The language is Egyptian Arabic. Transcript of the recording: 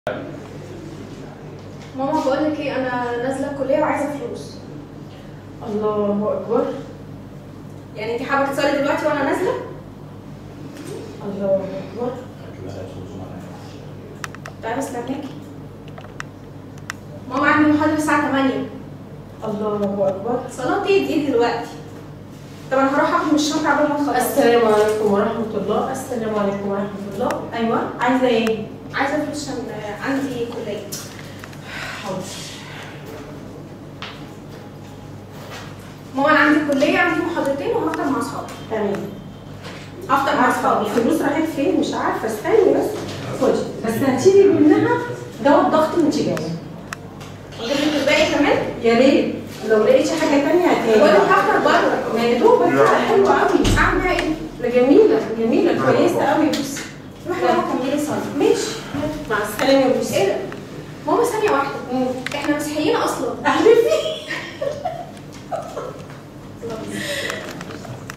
ماما بقول لك ايه انا نازله الكليه وعايزه فلوس الله اكبر يعني انت حابه تتصلي دلوقتي وانا نازله الله اكبر تعالي استناكي ماما عندي محاضره الساعه 8 الله اكبر صلاه ايه دي دلوقتي طب انا هروح اخد من الشنطه قبل ما تخلص السلام عليكم ورحمة الله السلام عليكم ورحمة الله ايوه عايزة ايه؟ عايزه فلوس عشان عندي كليه حاضر ماما انا عندي كليه عندي محاضرتين وهفطر مع اصحابي تمام هفطر مع اصحابي يعني. الفلوس راحت فين مش عارفة استني بس خدي بس هتشيلي منها دواء الضغط وانت جاية اجيب لك الباقي كمان يا ريت لو لقيتي حاجة تانية بقول لك هتاني هفطر بره ما يا دوبك كده حلوة قوي اعمل بيها ايه؟ ده جميلة جميلة كويسة قوي بصي روحي ماما كملي صلاه ماشي مع السلامة يا بصي ايه ده؟ ماما ثانيه واحده احنا مسيحيين اصلا احلفي